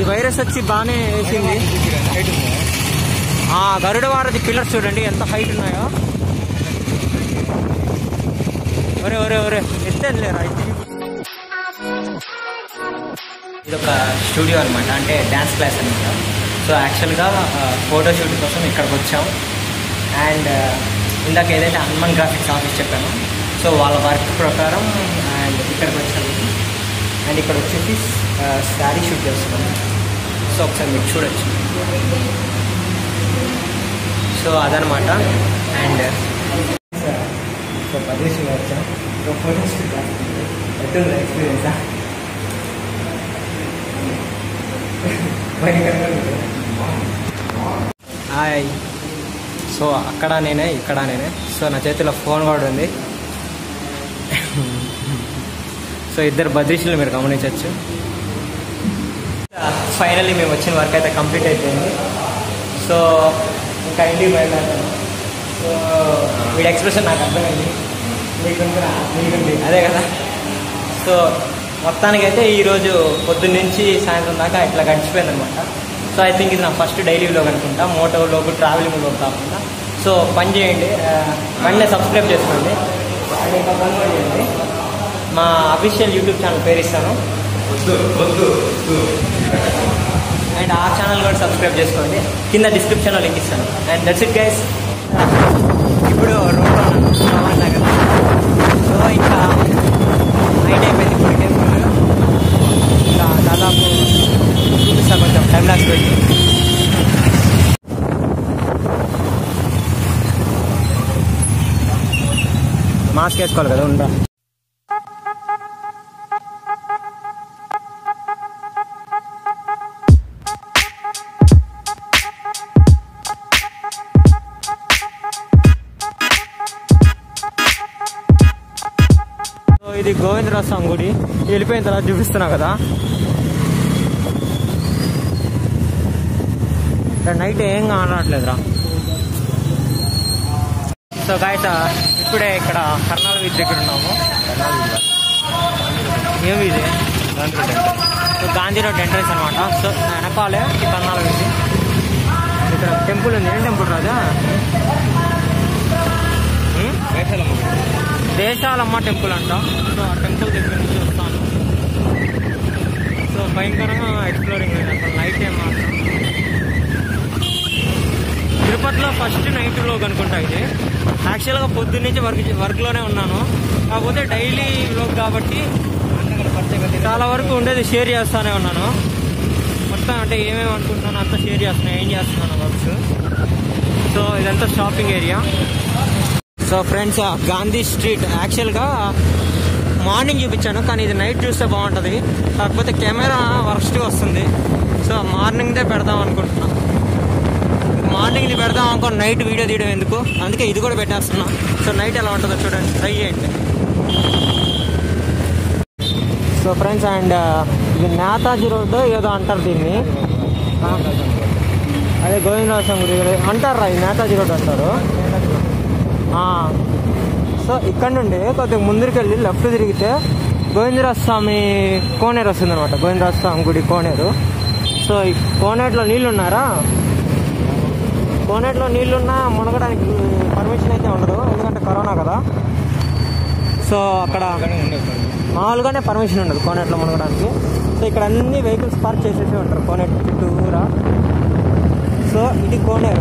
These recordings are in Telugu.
వైరస్ వచ్చి బాగానే వేసింది ఆ గరుడ వారధి పిల్లర్స్ చూడండి ఎంత హైట్ ఉన్నాయో ఒరే ఒరే ఒరే ఎత్తేది లేరా ఇది ఒక స్టూడియో అనమాట అంటే డ్యాన్స్ క్లాస్ అనమాట సో యాక్చువల్గా ఫోటో షూట్ కోసం ఇక్కడికి వచ్చాం అండ్ ఇందాక ఏదైతే హనుమాన్ గ్రాఫిక్స్ ఆఫీస్ చెప్పాను సో వాళ్ళ వర్క్ ప్రకారం అండ్ ఇక్కడికి వచ్చాము అండ్ ఇక్కడ వచ్చేసి శారీ షూట్ చేస్తున్నాం సో ఒకసారి మీరు చూడొచ్చు సో అదనమాట అండ్ సో పదేసి వచ్చాం సో ఫోటో షూట్ ఎట్టుంది ఎక్స్పీరియన్సా హాయ్ సో అక్కడ నేనే ఇక్కడ నేనే సో నా చేతిలో ఫోన్ కూడా ఉంది సో ఇద్దరు బద్రీషులు మీరు గమనించవచ్చు ఫైనల్లీ మేము వచ్చిన వర్క్ అయితే కంప్లీట్ అయిపోయింది సో ఇంకా ఇంటికి బయలుదేరుతాను సో వీడి ఎక్స్ప్రెషన్ నాకు అర్థమైంది మీకుందిరా మీకుంది అదే కదా సో మొత్తానికైతే ఈరోజు పొద్దున్న నుంచి సాయంత్రం దాకా ఇట్లా గడిచిపోయింది అనమాట సో ఐ థింక్ ఇది నా ఫస్ట్ డైలీ వ్లాగ్ అనుకుంటా మోటో వ్లాగ్ ట్రావెలింగ్ వ్లాగ్ కాకుండా సో పని చేయండి ఆ, వెంటనే సబ్స్క్రైబ్ చేసుకోండి అండ్ ఇంకా పని కూడా చేయండి మా అఫీషియల్ యూట్యూబ్ ఛానల్ పేరు ఇస్తాను అండ్ ఆ ఛానల్ కూడా సబ్స్క్రైబ్ చేసుకోండి కింద డిస్క్రిప్షన్లో లింక్ ఇస్తాను అండ్ దట్స్ ఇట్ గైస్ ఇప్పుడు రోడ్లో ఉన్నాను కదా సో ఇంకా నైట్ అయిపోయింది ఇప్పటికే ఫుల్ ఇంకా దాదాపు చూపిస్తా కొంచెం టైం లాస్ పెట్టి మాస్క్ వేసుకోవాలి కదా ఉండరా సో ఇది గోవిందరాజ స్వామి గుడి వెళ్ళిపోయిన తర్వాత చూపిస్తున్నా కదా ఇక్కడ నైట్ ఏం కానట్లేదురా సో గాయత ఇప్పుడే ఇక్కడ కర్నాల వీధి దగ్గర ఉన్నాము ఏం ఇది సో గాంధీ రోడ్ ఎంట్రన్స్ అనమాట సో వెనకాలే ఈ కర్నాల వీధి ఇక్కడ టెంపుల్ ఉంది ఏం టెంపుల్ రాజా ఉం? దేశాలమ్మ టెంపుల్ అంట సో ఆ టెంపుల్ దగ్గర నుంచి వస్తాను సో భయంకరంగా ఎక్స్ప్లోరింగ్ అసలు నైట్ టైం మాత్రం తిరుపతిలో ఫస్ట్ నైట్ వ్లోగ్ అనుకుంటా ఇది యాక్చువల్గా పొద్దున్న నుంచి వర్క్ వర్క్లోనే ఉన్నాను కాకపోతే డైలీ వ్లోగ్ కాబట్టి చాలా వరకు ఉండేది షేర్ చేస్తానే ఉన్నాను మొత్తం అంటే ఏమేమి అనుకుంటున్నాను అంతా షేర్ చేస్తున్నాను ఏం చేస్తున్నాను వర్క్స్ సో ఇదంతా shopping area so friends Gandhi street యాక్చువల్గా మార్నింగ్ చూపించాను కానీ ఇది నైట్ చూస్తే బాగుంటుంది కాకపోతే కెమెరా వర్స్ట్గా వస్తుంది సో మార్నింగ్దే పెడదాం అనుకుంటున్నా మార్నింగ్ ఇది పెడదాం అనుకో నైట్ వీడియో తీయడం ఎందుకు అందుకే ఇది కూడా పెట్టేస్తున్నా సో నైట్ ఎలా ఉంటుందో చూడండి ట్రై చేయండి సో ఫ్రెండ్స్ అండ్ ఇది నేతాజీ రోడ్డు ఏదో అంటారు దీన్ని ఆ, అదే గోవిందరాజం గుడి అంటారు రా ఈ నేతాజీ రోడ్ అంటారు ఆ, సో ఇక్కడ నుండి కొద్దిగా ముందరికి వెళ్ళి లెఫ్ట్ తిరిగితే గోవిందరాజ స్వామి కోనేరు వస్తుంది అనమాట గోవిందరాజ స్వామి గుడి కోనేరు సో ఈ కోనేరులో నీళ్ళు ఉన్నారా కోనేరులో నీళ్ళున్నా మునగడానికి పర్మిషన్ అయితే ఉండదు ఎందుకంటే కరోనా కదా సో అక్కడ మామూలుగానే పర్మిషన్ ఉండదు కోనేట్లో మునగడానికి సో ఇక్కడ అన్ని వెహికల్స్ పార్క్ చేసేసి ఉంటారు కోనేట్ చుట్టూరా సో ఇది కోనేరు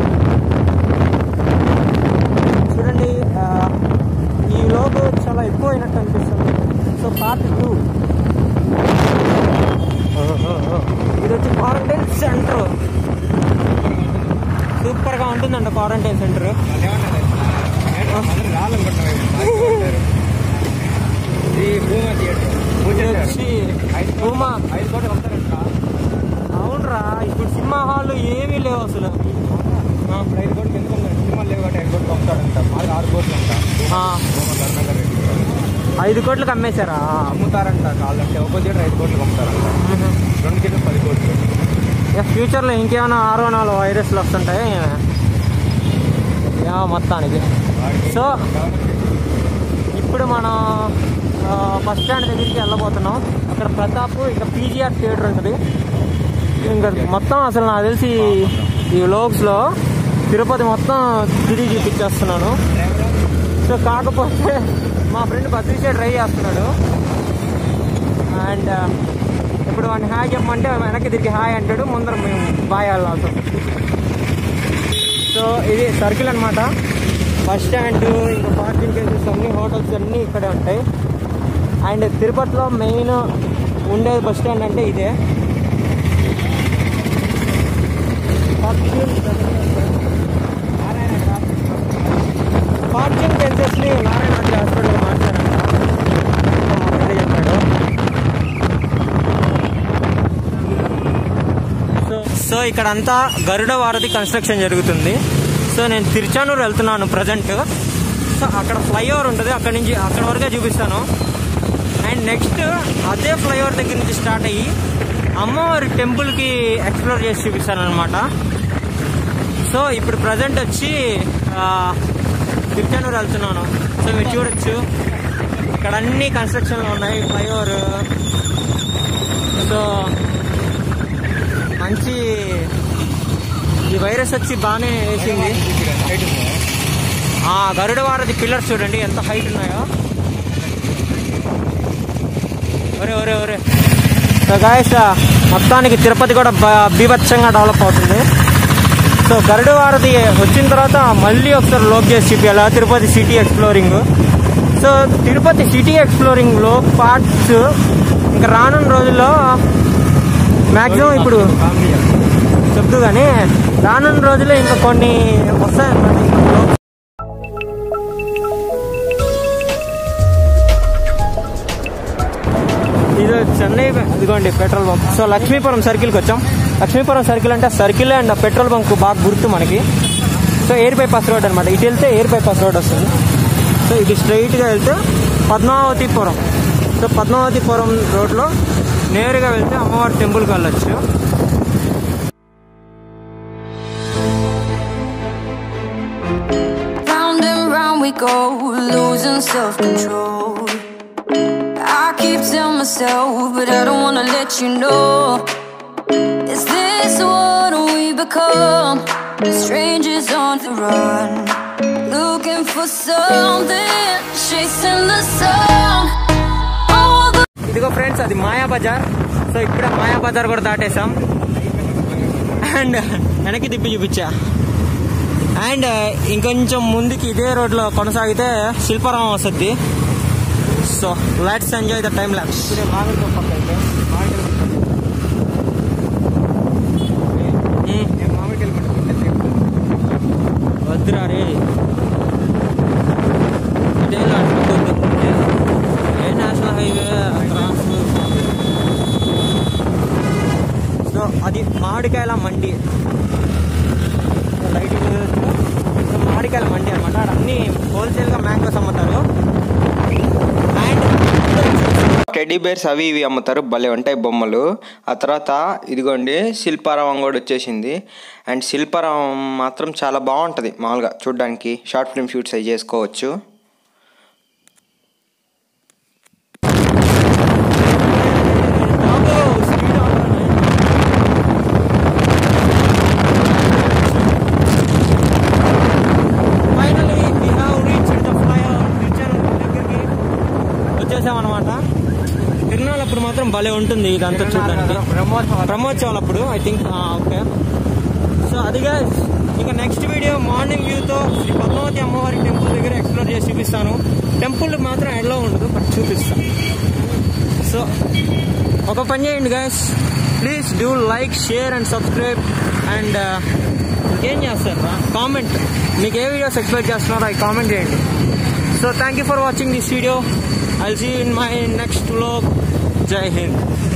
చూడండి ఆ, ఈ లోపు చాలా ఎక్కువ అయినట్టు అనిపిస్తుంది సో పార్ట్ టూ ఇది వచ్చి క్వారంటైన్ సెంటర్ సూపర్గా ఉంటుందంట క్వారంటైన్ సెంటర్ వచ్చి భూమా అవునరా ఇప్పుడు సినిమా హాల్ ఏమీ లేవు అసలు ఆ, ఐదు కోట్లకు అమ్మేశారా అమ్ముతారంట కావాలంటే ఒక థియేటర్ ఐదు కోట్లకు అమ్ముతారంట రెండు థియేటర్ పది కోట్లు ఇక ఫ్యూచర్లో ఇంకేమైనా ఆరో నాలుగు వైరస్లు వస్తుంటాయి యా మొత్తానికి సో ఇప్పుడు మనం బస్ స్టాండ్ దగ్గరికి వెళ్ళబోతున్నాం అక్కడ ప్రతాప్ ఇక పీజీఆర్ థియేటర్ ఉంటుంది ఇంకా మొత్తం అసలు నాకు తెలిసి ఈ వ్లోగ్స్లో తిరుపతి మొత్తం తిరిగి చూపించేస్తున్నాను సో కాకపోతే మా ఫ్రెండ్ బద్రీషే ట్రై చేస్తున్నాడు అండ్ ఇప్పుడు వాడిని హాయ్ చెప్పమంటే వెనక్కి తిరిగి హాయ్ అంటాడు ముందర మేము బాయ్ వెళ్ళాల్సి సో ఇది సర్కిల్ అనమాట బస్ స్టాండ్ ఇంకా పార్కింగ్ ప్లేసెస్ అన్ని హోటల్స్ అన్నీ ఇక్కడే ఉంటాయి అండ్ తిరుపతిలో మెయిన్ ఉండేది బస్ స్టాండ్ అంటే ఇదే పార్కింగ్ ప్లేసెస్ని నారాయణ హాస్పిటల్ మార్చారంట మా ఫ్రెండ్ చెప్పాడు సో సో ఇక్కడ అంతా గరుడ వారధి కన్స్ట్రక్షన్ జరుగుతుంది సో నేను తిరుచానూరు వెళ్తున్నాను ప్రజెంట్ సో అక్కడ ఫ్లైఓవర్ ఉంటుంది అక్కడ నుంచి అక్కడ వరకే చూపిస్తాను అండ్ నెక్స్ట్ అదే ఫ్లైఓవర్ దగ్గర నుంచి స్టార్ట్ అయ్యి అమ్మవారి టెంపుల్కి ఎక్స్ప్లోర్ చేసి చూపిస్తాను అనమాట సో ఇప్పుడు ప్రజెంట్ వచ్చి ఆ, తిరుచానూరు వెళ్తున్నాను సో మీరు చూడొచ్చు ఇక్కడ అన్ని కన్స్ట్రక్షన్లు ఉన్నాయి ఫ్లైఓవర్ సో మంచి ఈ వైరస్ వచ్చి బాగానే వేసింది ఆ గరుడ వారధి పిల్లర్స్ చూడండి ఎంత హైట్ ఉన్నాయో ఒరే ఒరే ఒరే సో గాయస్ మొత్తానికి తిరుపతి కూడా బ- బీభత్సంగా డెవలప్ అవుతుంది సో గరుడ వారధి వచ్చిన తర్వాత మళ్ళీ ఒకసారి లోక్ చేసి చూపించాలి Tirupati city exploring so Tirupati city ఎక్స్ప్లోరింగ్లో పార్ట్స్ ఇంకా రానున్న రోజుల్లో మ్యాక్సిమం ఇప్పుడు చెప్తూ కానీ రానున్న రోజుల్లో ఇంకా కొన్ని వస్తాయన్నమాట ఇంకా vlogs. ఇది చెన్నై ఇదిగోండి పెట్రోల్ బంక్ సో లక్ష్మీపురం సర్కిల్కి వచ్చాం లక్ష్మీపురం సర్కిల్ అంటే సర్కిల్ అండ్ పెట్రోల్ బంక్ బాగా గుర్తు మనకి సో ఎయిర్ బైపాస్ రోడ్ అనమాట ఇటు వెళ్తే ఎయిర్ బైపాస్ రోడ్ వస్తుంది సో ఇది స్ట్రైట్గా వెళ్తే పద్మావతిపురం సో పద్మావతిపురం రోడ్లో నేరుగా వెళ్తే అమ్మవారి టెంపుల్కి వెళ్ళొచ్చు Round and round we go, losing self control. I keep telling myself, but I don't wanna let you know. Is this what we become? Strangers on the run, looking for something, chasing the sun. All the ఇదిగో ఫ్రెండ్స్ అది మాయా బజార్ సో ఇప్పుడే మాయా బజార్ కూడా దాటేసాం అండ్ వెనక్కి తిప్పి చూపించా అండ్ ఇంకొంచెం ముందుకి ఇదే రోడ్లో కొనసాగితే శిల్పారామం వస్తుంది so let's enjoy the time ల్యాబ్స్ వద్దురా రే ఇదేం అడ్డుకోద్దు ఏ నేషనల్ హైవే సో అది మామిడికాయల మండి లైటింగ్ సో మామిడికాయల మండి అనమాట అక్కడ అన్ని హోల్సేల్గా మ్యాంగోస్ అమ్ముతారు అండ్ టెడ్డీ బేర్స్ అవి ఇవి అమ్ముతారు భలే ఉంటాయి బొమ్మలు ఆ తర్వాత ఇదిగోండి శిల్పారామం కూడా వచ్చేసింది అండ్ శిల్పారామం మాత్రం చాలా బాగుంటుంది మామూలుగా చూడడానికి షార్ట్ ఫిల్మ్ షూట్స్ అవి చేసుకోవచ్చు finally we have reached the flyover దగ్గరికి వచ్చేసామన్నమాట తిరునాళ్ళ అప్పుడు మాత్రం భలే ఉంటుంది ఇదంతా చూడడానికి బ్రహ్మోత్సవాలు అప్పుడు ఐ థింక్ ఓకే సో అదిగా ఇంకా నెక్స్ట్ వీడియో మార్నింగ్ వ్యూతో శ్రీ పద్మావతి అమ్మవారి టెంపుల్ దగ్గర ఎక్స్ప్లోర్ చేసి చూపిస్తాను టెంపుల్ మాత్రం ఎడలో ఉండదు బట్ చూపిస్తాను సో ఒక పని చేయండి guys please do like share and subscribe and ఇంకేం చేస్తారు కామెంట్ మీకు ఏ వీడియోస్ ఎక్స్పెక్ట్ చేస్తున్నారో అవి కామెంట్ చేయండి so thank you for watching this video I see in my next vlog Jai Hind